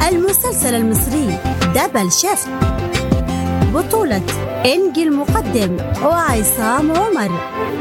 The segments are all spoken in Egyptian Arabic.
المسلسل المصري دبل شيفت بطولة إنجي المقدم وعصام عمر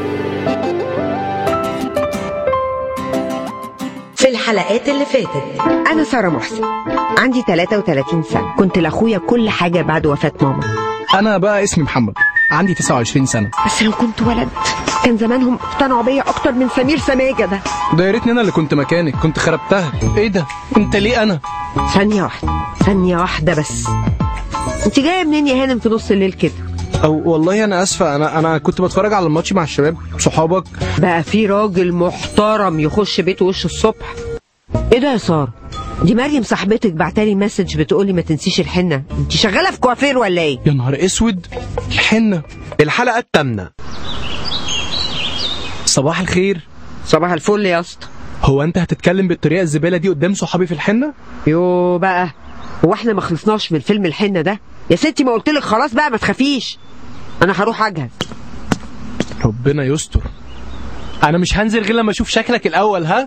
في الحلقات اللي فاتت أنا سارة محسن عندي 33 سنة كنت لأخويا كل حاجة بعد وفاة ماما انا بقى اسمي محمد عندي 29 سنه بس لو كنت ولد كان زمانهم اقتنعوا بيا أكتر من سمير سماجة ده ده يا ريتني انا اللي كنت مكانك كنت خربتها ايه ده انت ليه انا ثانية واحدة ثانية واحدة بس انت جاية منين يا هانم في نص الليل كده او والله انا اسفه انا انا كنت بتفرج على الماتش مع الشباب صحابك بقى في راجل محترم يخش بيته وش الصبح ايه ده يا سارة دي مريم صاحبتك بعتالي مسج بتقولي ما تنسيش الحنة انت شغالة في كوافير ولا ايه يا نهار اسود الحنه الحلقة الثامنة صباح الخير صباح الفل يا اسطى هو انت هتتكلم بالطريقه الزباله دي قدام صحابي في الحنه يو بقى هو احنا ما خلصناش من فيلم الحنة ده يا ستي ما قلتلك خلاص بقى ما تخافيش انا هروح اجهز ربنا يستر انا مش هنزل غير لما اشوف شكلك الاول ها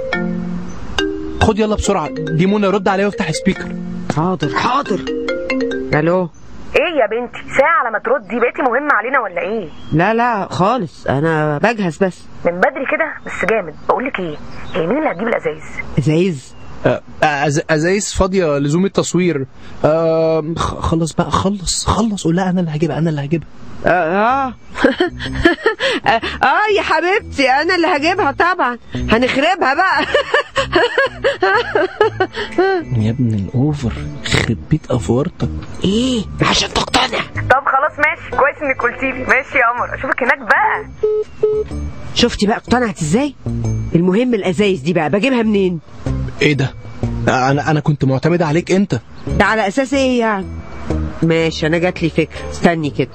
خد يلا بسرعه دي منى رد عليا وافتح سبيكر حاضر حاضر الو ايه يا بنتي ساعة لما تردي بقيتي مهمة علينا ولا ايه لا لا خالص انا بجهز بس من بدري كده بس جامد بقولك ايه هي مين اللي هتجيب الازايز ازايز آه، أز- ازايز فاضيه لزوم التصوير آه، خ- خلص بقى خلص خلص قول لا انا اللي هجيبها انا اللي هجيبها اه اه اه يا حبيبتي انا اللي هجيبها طبعا هنخربها بقى يا ابن الاوفر خرب بيت افورتك ايه عشان تقتنع طب خلاص ماشي كويس انك قلتيلي ماشي يا قمر اشوفك هناك بقى شفتي بقى اقتنعت ازاي المهم الازايز دي بقى بجيبها منين ايه ده انا انا كنت معتمد عليك انت ده على اساس ايه يعني ماشي انا جات لي فكره استني كده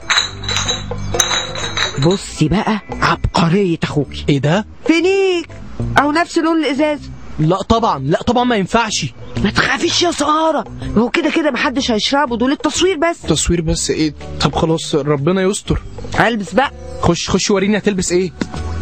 بصي بقى عبقريه اخوكي ايه ده فينيك او نفس لون الازاز لا طبعا لا طبعا ما ينفعش ما تخافيش يا ساره ما هو كده كده محدش هيشربه دول التصوير بس تصوير بس ايه طب خلاص ربنا يستر البس بقى خش خش وريني هتلبس ايه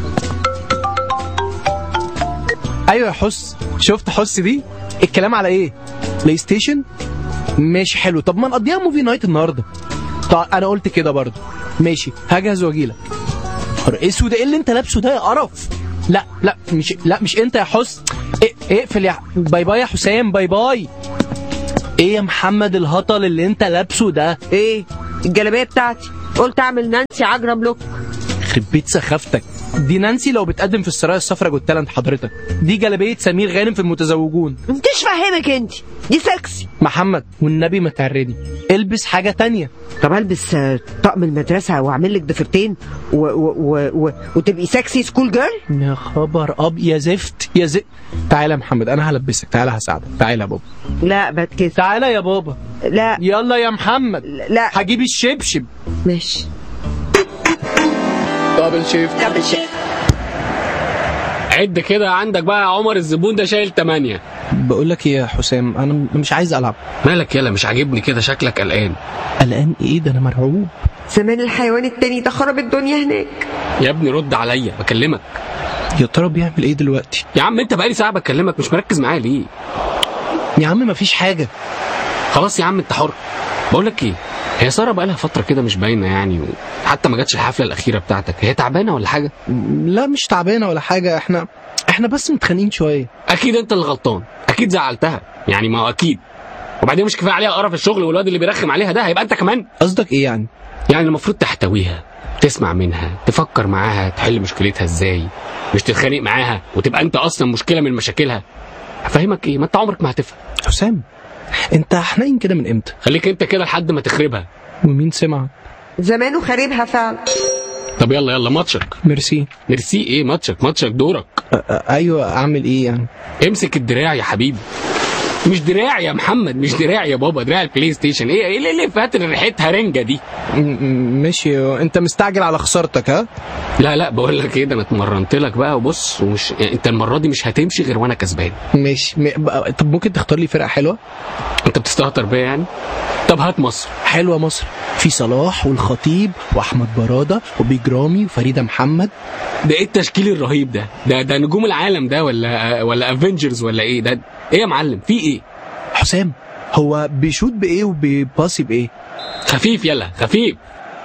ايوه يا حس شفت حس دي الكلام على ايه بلاي ستيشن ماشي حلو طب ما نقضيها موفي نايت النهارده طب انا قلت كده برضه ماشي هجهز واجيلك نهار اسود ايه اللي انت لابسه ده يا قرف لا لا مش لا مش انت يا حس إيه اقفل يا باي باي يا حسام باي باي ايه يا محمد الهطل اللي انت لابسه ده ايه الجلابيه بتاعتي قلت اعمل نانسي عجرم لوك يخرب بيت سخافتك دي نانسي لو بتقدم في السرايا الصفراء جوت تالنت حضرتك دي جلابيه سمير غانم في المتزوجون انتش فاهمك انت دي سكسي محمد والنبي ما تعرني البس حاجه تانية طب البس آه، طقم المدرسه واعمل لك ضفيرتين و... و... و... و... وتبقي سكسي سكول جيرل يا خبر اب يا زفت يا زفت تعالى يا محمد انا هلبسك تعالى هساعدك تعالى يا بابا لا بتكسف تعالى يا بابا لا يلا يا محمد لا هجيب الشبشب ماشي دبل شيفت دبل شيك عد كده عندك بقى يا عمر الزبون ده شايل تمانية بقول لك ايه يا حسام انا مش عايز العب مالك يلا مش عاجبني كده شكلك قلقان قلقان ايه ده انا مرعوب زمان الحيوان التاني ده خرب الدنيا هناك يا ابني رد عليا بكلمك يا ترى بيعمل ايه دلوقتي يا عم انت بقالي ساعة بكلمك مش مركز معايا ليه يا عم مفيش حاجه خلاص يا عم انت حر بقول لك ايه هي ساره بقالها فتره كده مش باينه يعني حتى ما جاتش الحفله الاخيره بتاعتك هي تعبانه ولا حاجه لا مش تعبانه ولا حاجه احنا احنا بس متخانقين شويه اكيد انت اللي غلطان اكيد زعلتها يعني ما هو اكيد وبعدين مش كفايه عليها قرف الشغل والواد اللي بيرخم عليها ده هيبقى انت كمان قصدك ايه يعني يعني المفروض تحتويها تسمع منها تفكر معاها تحل مشكلتها ازاي مش تتخانق معاها وتبقى انت اصلا مشكله من مشاكلها افهمك ايه ما انت عمرك ما هتفهم حسام انت حنين كده من امتى خليك انت كده لحد ما تخربها ومين سمع زمانه خاربها فعلا طب يلا يلا ماتشك ميرسي ميرسي ايه ماتشك ماتشك دورك أ- أ- ايوه اعمل ايه يعني امسك الدراع يا حبيبي مش دراع يا محمد مش دراع يا بابا دراع البلاي ستيشن ايه ايه اللي فات اللي ريحتها رنجه دي م- م- ماشي انت مستعجل على خسارتك ها لا لا بقول لك ايه ده انا اتمرنت لك بقى وبص ومش يعني انت المره دي مش هتمشي غير وانا كسبان ماشي م... بقى- طب ممكن تختار لي فرقه حلوه انت بتستهتر بيا يعني طب هات مصر حلوه مصر في صلاح والخطيب واحمد براده وبيجرامي وفريده محمد ده ايه التشكيل الرهيب ده ده ده نجوم العالم ده ولا ولا افنجرز ولا ايه ده ايه يا معلم في ايه حسام هو بيشوت بايه وبيباسي بايه خفيف يلا خفيف